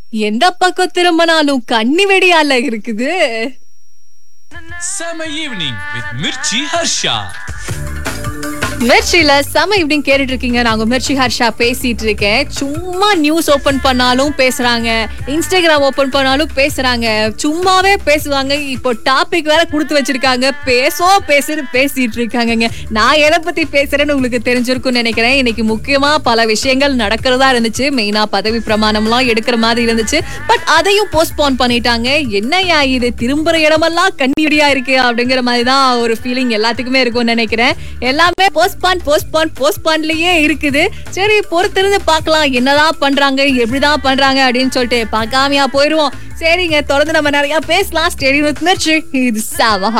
எந்த பக்கம் திரும்பினாலும் கண்ணி வெடியால இருக்குது Summer evening with Mirchi Harsha. மிர்ச்சில செம இப்படின்னு கேட்டுட்டு இருக்கீங்க நாங்க மிர்ச்சி ஹர்ஷா பேசிட்டு இருக்கேன் சும்மா நியூஸ் ஓபன் பண்ணாலும் பேசுறாங்க இன்ஸ்டாகிராம் ஓபன் பண்ணாலும் பேசுறாங்க சும்மாவே பேசுவாங்க இப்போ டாபிக் வேற கொடுத்து வச்சிருக்காங்க பேசோ பேசுன்னு பேசிட்டு இருக்காங்கங்க நான் எதை பத்தி பேசுறேன்னு உங்களுக்கு தெரிஞ்சிருக்கும்னு நினைக்கிறேன் இன்னைக்கு முக்கியமா பல விஷயங்கள் நடக்கிறதா இருந்துச்சு மெயினா பதவி பிரமாணம்லாம் எடுக்கிற மாதிரி இருந்துச்சு பட் அதையும் போஸ்ட்போன் பண்ணிட்டாங்க என்னையா இது திரும்புற இடமெல்லாம் கண்ணியுடியா இருக்கு அப்படிங்கிற மாதிரி தான் ஒரு ஃபீலிங் எல்லாத்துக்குமே இருக்கும்னு நினைக்கிறேன் எல்லாமே போஸ்ட்பான் போஸ்ட்பான் போஸ்ட்பான்லயே இருக்குது சரி பொறுத்திருந்து பார்க்கலாம் என்னதான் பண்றாங்க எப்படிதான் பண்றாங்க அப்படின்னு சொல்லிட்டு பார்க்காமையா போயிருவோம் சரிங்க தொடர்ந்து நம்ம நிறைய பேசலாம் ஸ்டேடியம் இது சாவா